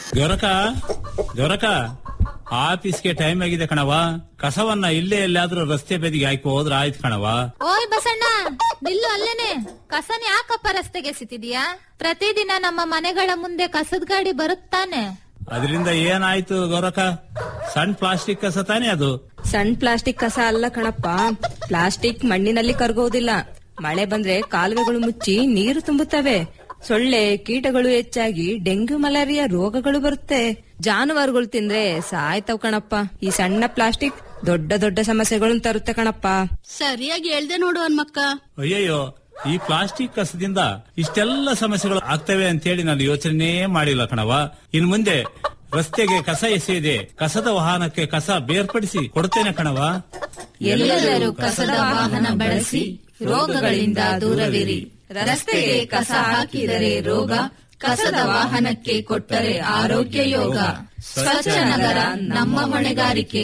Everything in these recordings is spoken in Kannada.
ಗೊರಕ ಗೊರಕ ಆಫೀಸ್ಗೆ ಟೈಮ್ ಆಗಿದೆ ಕಣವ ಕಸವನ್ನ ಇಲ್ಲೇ ಎಲ್ಲಾದ್ರೂ ರಸ್ತೆ ಬದಿಗೆ ಹಾಕಿ ಹೋದ್ರ ಆಯ್ತು ಕಣವ ಓಯ್ ಬಸಣ್ಣ ನಿಲ್ಲು ಅಲ್ಲೇನೆ ಕಸನ ಯಾಕಪ್ಪ ರಸ್ತೆಗೆ ಎಸಿತಿದ್ಯಾ ಪ್ರತಿದಿನ ನಮ್ಮ ಮನೆಗಳ ಮುಂದೆ ಕಸದ ಗಾಡಿ ಬರುತ್ತಾನೆ ಅದರಿಂದ ಏನಾಯ್ತು ಗೌರಕ ಸಣ್ಣ ಪ್ಲಾಸ್ಟಿಕ್ ಕಸ ತಾನೇ ಅದು ಸಣ್ಣ ಪ್ಲಾಸ್ಟಿಕ್ ಕಸ ಅಲ್ಲ ಕಣಪ್ಪ ಪ್ಲಾಸ್ಟಿಕ್ ಮಣ್ಣಿನಲ್ಲಿ ಕರಗೋದಿಲ್ಲ ಮಳೆ ಬಂದ್ರೆ ಕಾಲುವೆಗಳು ಮುಚ್ಚಿ ನೀರು ತುಂಬುತ್ತವೆ ಸೊಳ್ಳೆ ಕೀಟಗಳು ಹೆಚ್ಚಾಗಿ ಡೆಂಗ್ಯೂ ಮಲೇರಿಯಾ ರೋಗಗಳು ಬರುತ್ತೆ ಜಾನುವಾರುಗಳು ತಿಂದ್ರೆ ಸಾಯ್ತವ್ ಕಣಪ್ಪ ಈ ಸಣ್ಣ ಪ್ಲಾಸ್ಟಿಕ್ ದೊಡ್ಡ ದೊಡ್ಡ ಸಮಸ್ಯೆಗಳನ್ನು ತರುತ್ತೆ ಕಣಪ್ಪ ಸರಿಯಾಗಿ ಹೇಳ್ದೆ ನೋಡು ಹನ್ಮಕ್ಕ ಅಯ್ಯಯ್ಯೋ ಈ ಪ್ಲಾಸ್ಟಿಕ್ ಕಸದಿಂದ ಇಷ್ಟೆಲ್ಲ ಸಮಸ್ಯೆಗಳು ಆಗ್ತವೆ ಅಂತೇಳಿ ನಾನು ಯೋಚನೆ ಮಾಡಿಲ್ಲ ಕಣವ ಇನ್ ಮುಂದೆ ರಸ್ತೆಗೆ ಕಸ ಎಸೆಯದೆ ಕಸದ ವಾಹನಕ್ಕೆ ಕಸ ಬೇರ್ಪಡಿಸಿ ಕೊಡ್ತೇನೆ ಕಣವ ಎಲ್ಲರೂ ಕಸದ ವಾಹನ ಬಳಸಿ ರೋಗಗಳಿಂದ ದೂರವಿರಿ ರಸ್ತೆಗೆ ಕಸ ಹಾಕಿದರೆ ರೋಗ ಕಸದ ವಾಹನಕ್ಕೆ ಕೊಟ್ಟರೆ ಆರೋಗ್ಯ ಯೋಗ ಸ್ವಚ್ಛ ನಗರ ನಮ್ಮ ಹೊಣೆಗಾರಿಕೆ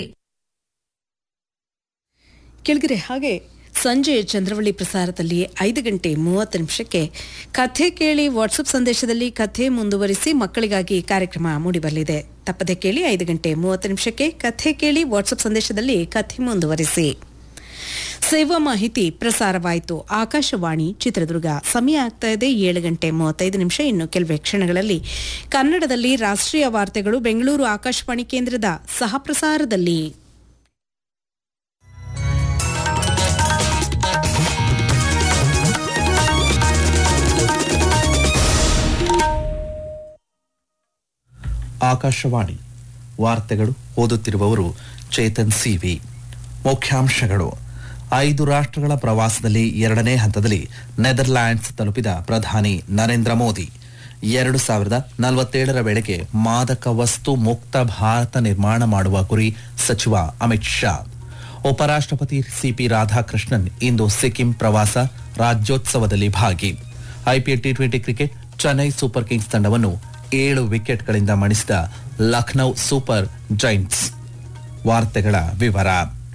ಕೆಳಗರೆ ಹಾಗೆ ಸಂಜೆ ಚಂದ್ರವಳ್ಳಿ ಪ್ರಸಾರದಲ್ಲಿ ಐದು ಗಂಟೆ ಮೂವತ್ತು ನಿಮಿಷಕ್ಕೆ ಕಥೆ ಕೇಳಿ ವಾಟ್ಸಪ್ ಸಂದೇಶದಲ್ಲಿ ಕಥೆ ಮುಂದುವರಿಸಿ ಮಕ್ಕಳಿಗಾಗಿ ಕಾರ್ಯಕ್ರಮ ಮೂಡಿಬರಲಿದೆ ತಪ್ಪದೆ ಕೇಳಿ ಐದು ಗಂಟೆ ಮೂವತ್ತು ನಿಮಿಷಕ್ಕೆ ಕಥೆ ಕೇಳಿ ವಾಟ್ಸಪ್ ಸಂದೇಶದಲ್ಲಿ ಕಥೆ ಮುಂದುವರಿಸಿ ಸೇವಾ ಮಾಹಿತಿ ಪ್ರಸಾರವಾಯಿತು ಆಕಾಶವಾಣಿ ಚಿತ್ರದುರ್ಗ ಸಮಯ ಆಗ್ತಾ ಇದೆ ಏಳು ಗಂಟೆ ಮೂವತ್ತೈದು ನಿಮಿಷ ಇನ್ನು ಕೆಲವೇ ಕ್ಷಣಗಳಲ್ಲಿ ಕನ್ನಡದಲ್ಲಿ ರಾಷ್ಟ್ರೀಯ ವಾರ್ತೆಗಳು ಬೆಂಗಳೂರು ಆಕಾಶವಾಣಿ ಕೇಂದ್ರದ ಸಹ ಪ್ರಸಾರದಲ್ಲಿ ಆಕಾಶವಾಣಿ ವಾರ್ತೆಗಳು ಓದುತ್ತಿರುವವರು ಚೇತನ್ ಸಿವಿ ಮುಖ್ಯಾಂಶಗಳು ಐದು ರಾಷ್ಟ್ರಗಳ ಪ್ರವಾಸದಲ್ಲಿ ಎರಡನೇ ಹಂತದಲ್ಲಿ ನೆದರ್ಲ್ಯಾಂಡ್ಸ್ ತಲುಪಿದ ಪ್ರಧಾನಿ ನರೇಂದ್ರ ಮೋದಿ ಎರಡು ಸಾವಿರದ ನಲವತ್ತೇಳರ ವೇಳೆಗೆ ಮಾದಕ ವಸ್ತು ಮುಕ್ತ ಭಾರತ ನಿರ್ಮಾಣ ಮಾಡುವ ಗುರಿ ಸಚಿವ ಅಮಿತ್ ಶಾ ಉಪರಾಷ್ಟ್ರಪತಿ ಸಿಪಿ ರಾಧಾಕೃಷ್ಣನ್ ಇಂದು ಸಿಕ್ಕಿಂ ಪ್ರವಾಸ ರಾಜ್ಯೋತ್ಸವದಲ್ಲಿ ಭಾಗಿ IPL T twenty cricket Chennai super kings ತಂಡವನ್ನು ಏಳು ವಿಕೆಟ್ಗಳಿಂದ ಮಣಿಸಿದ ಲಖನೌ ಸೂಪರ್ ಜೈಂಟ್ಸ್ ವಾರ್ತೆಗಳ ವಿವರ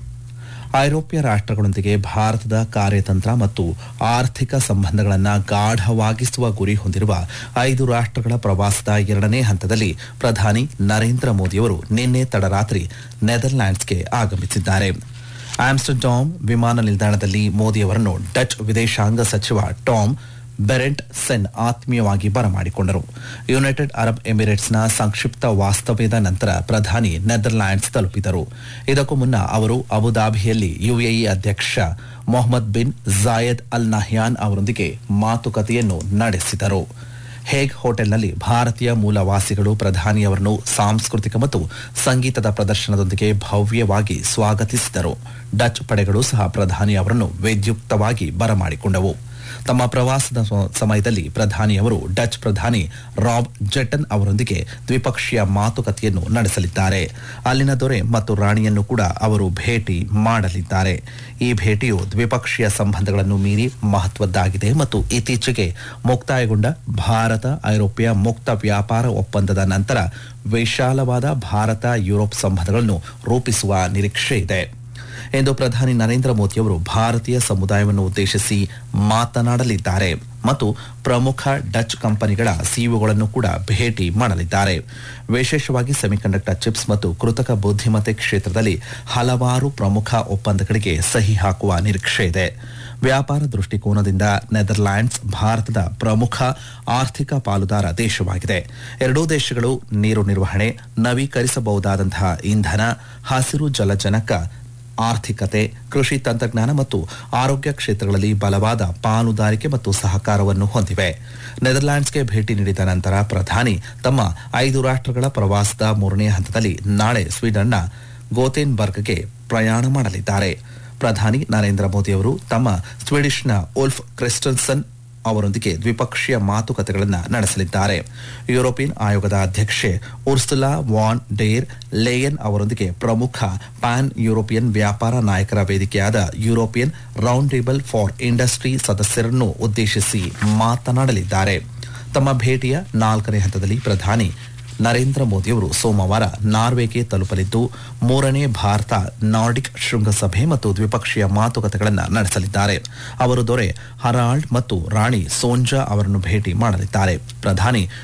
ಐರೋಪ್ಯ ರಾಷ್ಟ್ರಗಳೊಂದಿಗೆ ಭಾರತದ ಕಾರ್ಯತಂತ್ರ ಮತ್ತು ಆರ್ಥಿಕ ಸಂಬಂಧಗಳನ್ನು ಗಾಢವಾಗಿಸುವ ಗುರಿ ಹೊಂದಿರುವ ಐದು ರಾಷ್ಟ್ರಗಳ ಪ್ರವಾಸದ ಎರಡನೇ ಹಂತದಲ್ಲಿ ಪ್ರಧಾನಿ ನರೇಂದ್ರ ಮೋದಿಯವರು ನಿನ್ನೆ ತಡರಾತ್ರಿ ನೆದರ್ಲ್ಯಾಂಡ್ಸ್ಗೆ ಆಗಮಿಸಿದ್ದಾರೆ ಆಮ್ಸ್ಟರ್ಡಾಮ್ ವಿಮಾನ ನಿಲ್ದಾಣದಲ್ಲಿ ಮೋದಿಯವರನ್ನು ಡಚ್ ವಿದೇಶಾಂಗ ಸಚಿವ ಟಾಮ್ ಬೆರೆಂಟ್ ಸೆನ್ ಆತ್ಮೀಯವಾಗಿ ಬರಮಾಡಿಕೊಂಡರು ಯುನೈಟೆಡ್ ಅರಬ್ ಎಮಿರೇಟ್ಸ್ನ ಸಂಕ್ಷಿಪ್ತ ವಾಸ್ತವ್ಯದ ನಂತರ ಪ್ರಧಾನಿ ನೆದರ್ಲ್ಯಾಂಡ್ಸ್ ತಲುಪಿದರು ಇದಕ್ಕೂ ಮುನ್ನ ಅವರು ಅಬುದಾಬಿಯಲ್ಲಿ ಯುಎಇ ಅಧ್ಯಕ್ಷ Mohammed bin Zayed Al Nahyan ಅವರೊಂದಿಗೆ ಮಾತುಕತೆಯನ್ನು ನಡೆಸಿದರು ಹೇಗ್ ಹೋಟೆಲ್ನಲ್ಲಿ ಭಾರತೀಯ ಮೂಲವಾಸಿಗಳು ಪ್ರಧಾನಿಯವರನ್ನು ಸಾಂಸ್ಕೃತಿಕ ಮತ್ತು ಸಂಗೀತದ ಪ್ರದರ್ಶನದೊಂದಿಗೆ ಭವ್ಯವಾಗಿ ಸ್ವಾಗತಿಸಿದರು ಡಚ್ ಪಡೆಗಳು ಸಹ ಪ್ರಧಾನಿ ಅವರನ್ನು ವಿದ್ಯುಕ್ತವಾಗಿ ಬರಮಾಡಿಕೊಂಡವು ತಮ್ಮ ಪ್ರವಾಸದ ಸ- ಸಮಯದಲ್ಲಿ ಪ್ರಧಾನಿಯವರು ಡಚ್ ಪ್ರಧಾನಿ ರಾಬ್ ಜೆಟನ್ ಅವರೊಂದಿಗೆ ದ್ವಿಪಕ್ಷೀಯ ಮಾತುಕತೆಯನ್ನು ನಡೆಸಲಿದ್ದಾರೆ ಅಲ್ಲಿನ ದೊರೆ ಮತ್ತು ರಾಣಿಯನ್ನು ಕೂಡ ಅವರು ಭೇಟಿ ಮಾಡಲಿದ್ದಾರೆ ಈ ಭೇಟಿಯು ದ್ವಿಪಕ್ಷೀಯ ಸಂಬಂಧಗಳನ್ನು ಮೀರಿ ಮಹತ್ವದ್ದಾಗಿದೆ ಮತ್ತು ಇತ್ತೀಚೆಗೆ ಮುಕ್ತಾಯಗೊಂಡ ಭಾರತ ಐರೋಪ್ಯ ಮುಕ್ತ ವ್ಯಾಪಾರ ಒಪ್ಪಂದದ ನಂತರ ವಿಶಾಲವಾದ ಭಾರತ ಯುರೋಪ್ ಸಂಬಂಧಗಳನ್ನು ರೂಪಿಸುವ ನಿರೀಕ್ಷೆ ಇದೆ ಎಂದು ಪ್ರಧಾನಿ ನರೇಂದ್ರ ಮೋದಿಯವರು ಭಾರತೀಯ ಸಮುದಾಯವನ್ನು ಉದ್ದೇಶಿಸಿ ಮಾತನಾಡಲಿದ್ದಾರೆ ಮತ್ತು ಪ್ರಮುಖ ಡಚ್ ಕಂಪನಿಗಳ ಸಿಇಒಗಳನ್ನು ಕೂಡ ಭೇಟಿ ಮಾಡಲಿದ್ದಾರೆ ವಿಶೇಷವಾಗಿ ಸೆಮಿಕಂಡಕ್ಟರ್ ಚಿಪ್ಸ್ ಮತ್ತು ಕೃತಕ ಬುದ್ಧಿಮತ್ತೆ ಕ್ಷೇತ್ರದಲ್ಲಿ ಹಲವಾರು ಪ್ರಮುಖ ಒಪ್ಪಂದಗಳಿಗೆ ಸಹಿ ಹಾಕುವ ನಿರೀಕ್ಷೆ ಇದೆ ವ್ಯಾಪಾರ ದೃಷ್ಟಿಕೋನದಿಂದ ನೆದರ್ಲ್ಯಾಂಡ್ಸ್ ಭಾರತದ ಪ್ರಮುಖ ಆರ್ಥಿಕ ಪಾಲುದಾರ ದೇಶವಾಗಿದೆ ಎರಡೂ ದೇಶಗಳು ನೀರು ನಿರ್ವಹಣೆ ನವೀಕರಿಸಬಹುದಾದಂತಹ ಇಂಧನ ಹಸಿರು ಜಲಜನಕ ಆರ್ಥಿಕತೆ ಕೃಷಿ ತಂತ್ರಜ್ಞಾನ ಮತ್ತು ಆರೋಗ್ಯ ಕ್ಷೇತ್ರಗಳಲ್ಲಿ ಬಲವಾದ ಪಾಲುದಾರಿಕೆ ಮತ್ತು ಸಹಕಾರವನ್ನು ಹೊಂದಿವೆ ನೆದರ್ಲ್ಯಾಂಡ್ಸ್ಗೆ ಭೇಟಿ ನೀಡಿದ ನಂತರ ಪ್ರಧಾನಿ ತಮ್ಮ ಐದು ರಾಷ್ಟ್ರಗಳ ಪ್ರವಾಸದ ಮೂರನೇ ಹಂತದಲ್ಲಿ ನಾಳೆ ಸ್ವೀಡನ್ನ ಗೋತೆನ್ಬರ್ಗ್ಗೆ ಪ್ರಯಾಣ ಮಾಡಲಿದ್ದಾರೆ ಪ್ರಧಾನಿ ನರೇಂದ್ರ ಮೋದಿಯವರು ತಮ್ಮ ಸ್ವೀಡಿಷ್ನ ಉಲ್ಫ್ ಕ್ರಿಸ್ಟನ್ಸನ್ ಅವರೊಂದಿಗೆ ದ್ವಿಪಕ್ಷೀಯ ಮಾತುಕತೆಗಳನ್ನು ನಡೆಸಲಿದ್ದಾರೆ ಯುರೋಪಿಯನ್ ಆಯೋಗದ ಅಧ್ಯಕ್ಷೆ ಉರ್ಸುಲಾ ವಾನ್ ಡೇರ್ ಲೇಯನ್ ಅವರೊಂದಿಗೆ ಪ್ರಮುಖ ಪ್ಯಾನ್ ಯುರೋಪಿಯನ್ ವ್ಯಾಪಾರ ನಾಯಕರ ವೇದಿಕೆಯಾದ European round table for industry ಸದಸ್ಯರನ್ನು ಉದ್ದೇಶಿಸಿ ಮಾತನಾಡಲಿದ್ದಾರೆ ತಮ್ಮ ಭೇಟಿಯ ನಾಲ್ಕನೇ ಹಂತದಲ್ಲಿ ಪ್ರಧಾನಿ ನರೇಂದ್ರ ಮೋದಿಯವರು ಸೋಮವಾರ ನಾರ್ವೆಗೆ ತಲುಪಲಿದ್ದು ಮೂರನೇ ಭಾರತ ನಾರ್ಡಿಕ್ ಶೃಂಗಸಭೆ ಮತ್ತು ದ್ವಿಪಕ್ಷೀಯ ಮಾತುಕತೆಗಳನ್ನು ನಡೆಸಲಿದ್ದಾರೆ ಅವರು ದೊರೆ ಹರಾಲ್ಡ್ ಮತ್ತು ರಾಣಿ ಸೋಂಜಾ ಅವರನ್ನು ಭೇಟಿ ಮಾಡಲಿದ್ದಾರೆ ಪ್ರಧಾನಿ